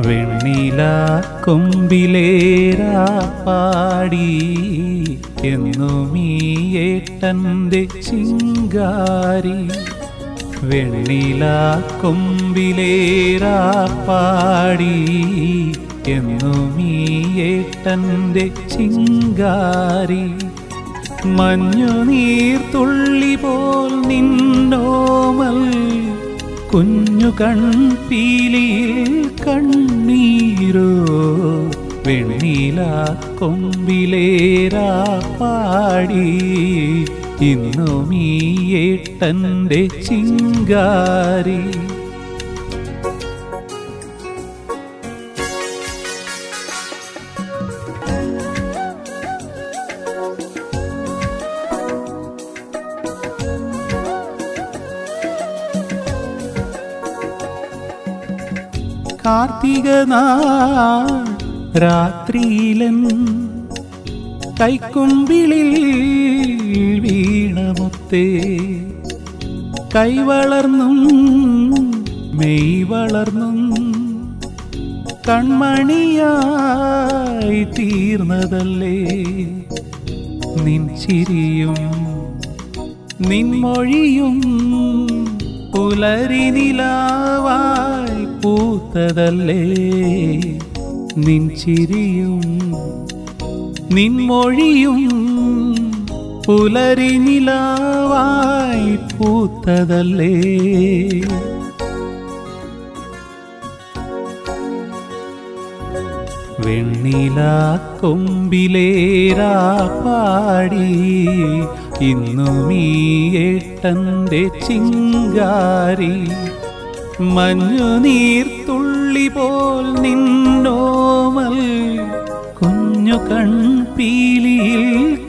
വെണ്ണില കൊമ്പിലേരാ പാടി എന്നും ഈ ഏട്ടൻ്റെ ചിങ്കാരി വെണ്ണില കൊമ്പിലേരാ പാടി എന്നും ഈ ഏട്ടൻ്റെ ചിങ്കാരി മഞ്ഞുനീർ തുള്ളി പോൽ നിന്നോമൽ കുഞ്ഞു കൺപീലിയിൽ കണ്ണീരോ വെണ്ണില കൊമ്പിലേരാ പാടി ഇന്നും ഈ ഏട്ടൻ്റെ ചിങ്കാരി കാർത്തിക നാൾ രാത്രിയിലൻ കൈക്കുമ്പിളിൽ വീണമുത്തേ കൈവളർന്നും മെയ് വളർന്നും കൺമണിയായി തീർന്നതല്ലേ നിൻ ചിരിയും നിൻമൊഴിയും പുലരി നിലാവായി പൂത്തതല്ലേ നിൻ ചിരിയും നിൻമൊഴിയും പുലരി നിലാവായി പൂത്തതല്ലേ വെണ്ണില കൊമ്പിലേരാ പാടി ഇന്നും ഈ ഏട്ടൻ്റെ ചിങ്കാരി മഞ്ഞുനീർ തുള്ളി പോൽ നിന്നോമൽ കുഞ്ഞു കൺപീലിയിൽ